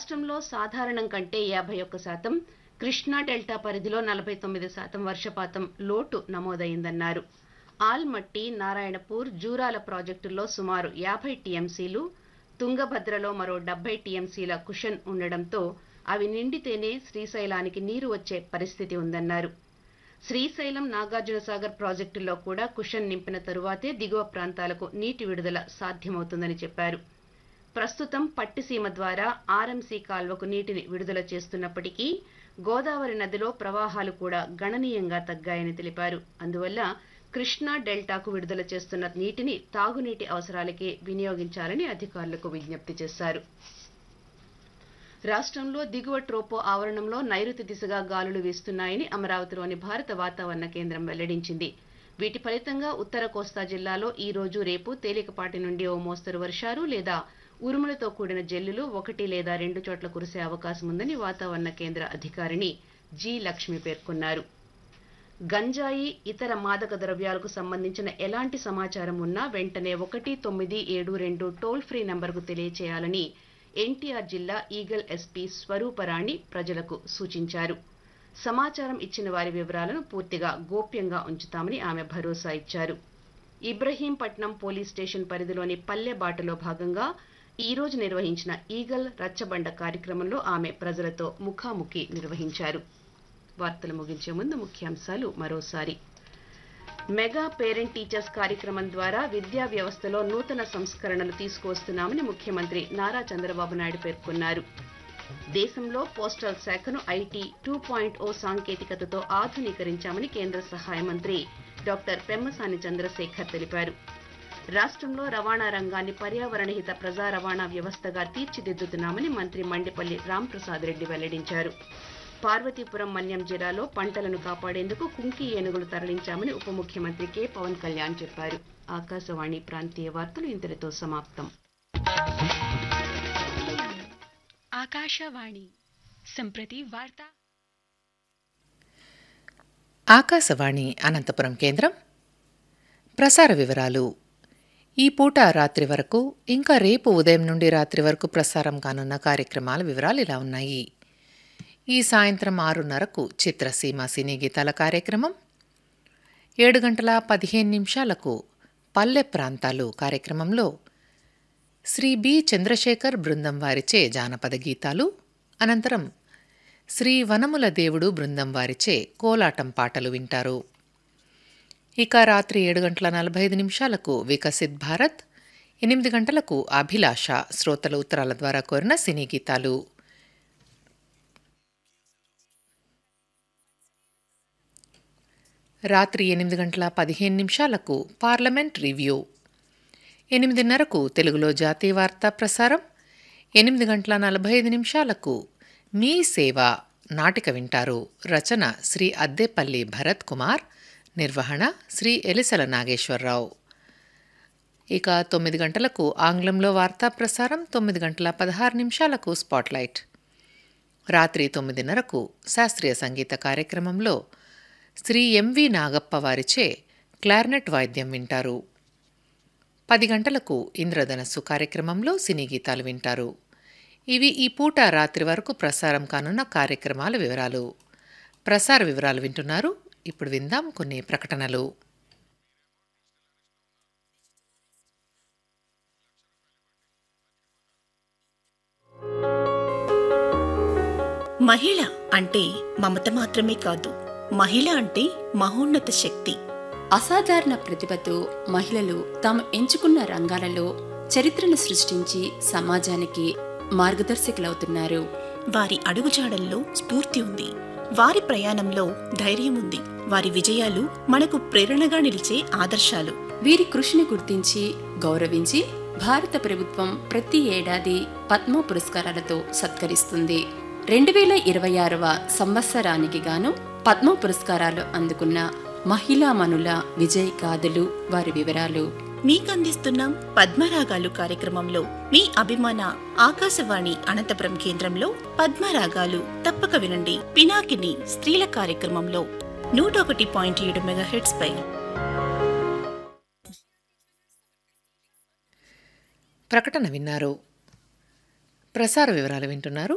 రాష్ట్రంలో సాధారణం కంటే యాభై ఒక్క శాతం కృష్ణా డెల్టా పరిధిలో నలభై తొమ్మిది శాతం వర్షపాతం లోటు నమోదైందన్నారు ఆల్మట్టి నారాయణపూర్ జూరాల ప్రాజెక్టుల్లో సుమారు యాభై టీఎంసీలు తుంగభద్రలో మరో డెబ్బై టీఎంసీల కుషన్ ఉండడంతో అవి నిండితేనే శ్రీశైలానికి నీరు వచ్చే పరిస్థితి ఉందన్నారు శ్రీశైలం నాగార్జునసాగర్ ప్రాజెక్టుల్లో కూడా కుషన్ నింపిన తరువాతే దిగువ ప్రాంతాలకు నీటి విడుదల సాధ్యమవుతుందని చెప్పారు ప్రస్తుతం పట్టిసీమ ద్వారా ఆర్ఎంసీ కాల్వకు నీటిని విడుదల చేస్తున్నప్పటికీ గోదావరి నదిలో ప్రవాహాలు కూడా గణనీయంగా తగ్గాయని తెలిపారు అందువల్ల కృష్ణా డెల్టాకు విడుదల చేస్తున్న నీటిని తాగునీటి అవసరాలకే వినియోగించాలని అధికారులకు విజ్ఞప్తి చేశారు రాష్ట్రంలో దిగువ ట్రోపో ఆవరణంలో నైరుతి దిశగా గాలులు వీస్తున్నాయని అమరావతిలోని భారత వాతావరణ కేంద్రం వెల్లడించింది వీటి ఫలితంగా ఉత్తర కోస్తా జిల్లాలో ఈ రోజు రేపు తేలికపాటి నుండి ఓ మోస్తరు వర్షాలు లేదా ఉరుములతో కూడిన జల్లులు ఒకటి లేదా రెండు చోట్ల కురిసే అవకాశం ఉందని వాతావరణ కేంద్ర అధికారిని జి లక్ష్మి పేర్కొన్నారు గంజాయి ఇతర మాదక ద్రవ్యాలకు సంబంధించిన ఎలాంటి సమాచారం ఉన్నా వెంటనే ఒకటి తొమ్మిది ఏడు రెండు టోల్ ఫ్రీ నంబర్కు తెలియచేయాలని ఎన్టీఆర్ జిల్లా ఈగల్ ఎస్పీ స్వరూపరాణి ప్రజలకు సూచించారు సమాచారం ఇచ్చిన వారి వివరాలను పూర్తిగా గోప్యంగా ఉంచుతామని ఆమె భరోసా ఇచ్చారు ఇబ్రహీంపట్నం పోలీస్ స్టేషన్ పరిధిలోని పల్లె బాటలో భాగంగా ఈ రోజు నిర్వహించిన ఈగల్ రచ్చబండ కార్యక్రమంలో ఆమె ప్రజలతో ముఖాముఖి నిర్వహించారు వార్తలు ముగించే ముందు ముఖ్యాంశాలు మరోసారి మెగా పేరెంట్ టీచర్స్ కార్యక్రమం ద్వారా విద్యా వ్యవస్థలో నూతన సంస్కరణలు తీసుకువస్తున్నామని ముఖ్యమంత్రి నారా చంద్రబాబు నాయుడు పేర్కొన్నారు దేశంలో పోస్టల్ శాఖను ఐటీ టూ పాయింట్ ఓ సాంకేతికతతో ఆధునీకరించామని కేంద్ర సహాయ మంత్రి డాక్టర్ పెమ్మసాని చంద్రశేఖర్ తెలిపారు రాష్ట్రంలో రవాణా రంగాన్ని పర్యావరణ హిత ప్రజా రవాణా వ్యవస్థగా తీర్చిదిద్దుతున్నామని మంత్రి మండిపల్లి రాంప్రసాద్ రెడ్డి వెల్లడించారు పార్వతీపురం మన్యం జిల్లాలో పంటలను కాపాడేందుకు కుంకి ఏనుగులు తరలించామని ఉప ముఖ్యమంత్రి కె పవన్ కళ్యాణ్ చెప్పారు ఆకాశవాణి ప్రాంతీయ వార్తలు ఇంతటితో సమాప్తం आकाशवाणी सम्प्रति वार्ता ఆకాశవాణి అనంతపురం కేంద్రం ప్రసార వివరాలు ఈ పూట రాత్రి వరకు ఇంకా రేపు ఉదయం నుండి రాత్రి వరకు ప్రసారం కానున్న కార్యక్రమాల వివరాలు ఇలా ఉన్నాయి ఈ సాయంత్రం ఆరున్నరకు చిత్రసీమ సినీ గీతాల కార్యక్రమం ఏడు గంటల పదిహేను నిమిషాలకు పల్లె ప్రాంతాలు కార్యక్రమంలో శ్రీ బి చంద్రశేఖర్ బృందం వారిచే జానపద గీతాలు అనంతరం శ్రీ వనముల దేవుడు బృందం వారిచే కోలాటం పాటలు వింటారు ఇక రాత్రి ఏడు గంటల నలభై ఐదు నిమిషాలకు వికసిత్ భారత్ ఎనిమిది గంటలకు అభిలాష శ్రోతల ఉత్తరాల ద్వారా కోరిన సినీ గీతాలు రాత్రి ఎనిమిది గంటల పదిహేను నిమిషాలకు పార్లమెంట్ రివ్యూ ఎనిమిదిన్నరకు తెలుగులో జాతీయ వార్తా ప్రసారం ఎనిమిది గంటల నలభై ఐదు నిమిషాలకు మీ సేవ నాటిక వింటారు రచన శ్రీ అద్దెపల్లి భరత్ కుమార్ నిర్వహణ శ్రీ ఎలిసల నాగేశ్వరరావు ఇక తొమ్మిది గంటలకు ఆంగ్లంలో వార్తా ప్రసారం తొమ్మిది గంటల పదహారు నిమిషాలకు స్పాట్లైట్ రాత్రి తొమ్మిదిన్నరకు శాస్త్రీయ సంగీత కార్యక్రమంలో శ్రీ ఎంవి నాగప్ప వారిచే క్లార్నెట్ వాయిద్యం వింటారు పది గంటలకు ఇంద్రధనస్సు కార్యక్రమంలో సినీ గీతాలు వింటారు ఇవి ఈ పూట రాత్రి వరకు ప్రసారం కానున్న కార్యక్రమాల వివరాలు ప్రసార వివరాలు వింటున్నారు ఇప్పుడు విందాం కొన్ని ప్రకటనలు మహిళ అంటే మమత మాత్రమే కాదు మహిళ అంటే మహోన్నత శక్తి అసాధారణ ప్రతిభతో మహిళలు తాము ఎంచుకున్న రంగాలలో చరిత్రను సృష్టించి సమాజానికి మార్గదర్శకులవుతున్నారు వారి అడుగుజాడల్లో స్ఫూర్తి ఉంది వారి ప్రయాణంలో ధైర్యం ఉంది వారి విజయాలు మనకు ప్రేరణగా నిలిచే ఆదర్శాలు వీరి కృషిని గుర్తించి గౌరవించి భారత ప్రభుత్వం ప్రతి ఏడాది పద్మ పురస్కారాలతో సత్కరిస్తుంది రెండు వేల ఇరవై ఆరవ సంవత్సరానికి గాను పద్మ పురస్కారాలు అందుకున్న మహిళామణుల విజయ్ గాథలు వారి వివరాలు మీకందిస్తున్నాం పద్మరాగాలు కార్యక్రమంలో మీ అభిమాన ఆకాశవాణి అనంతపురం కేంద్రంలో పద్మరాగాలు తప్పక వినండి పినాకిని స్త్రీల కార్యక్రమంలో నూట ఒకటి పాయింట్ ఏడు మెగాహెట్స్ పై ప్రకటన విన్నారు ప్రసార వివరాలు వింటున్నారు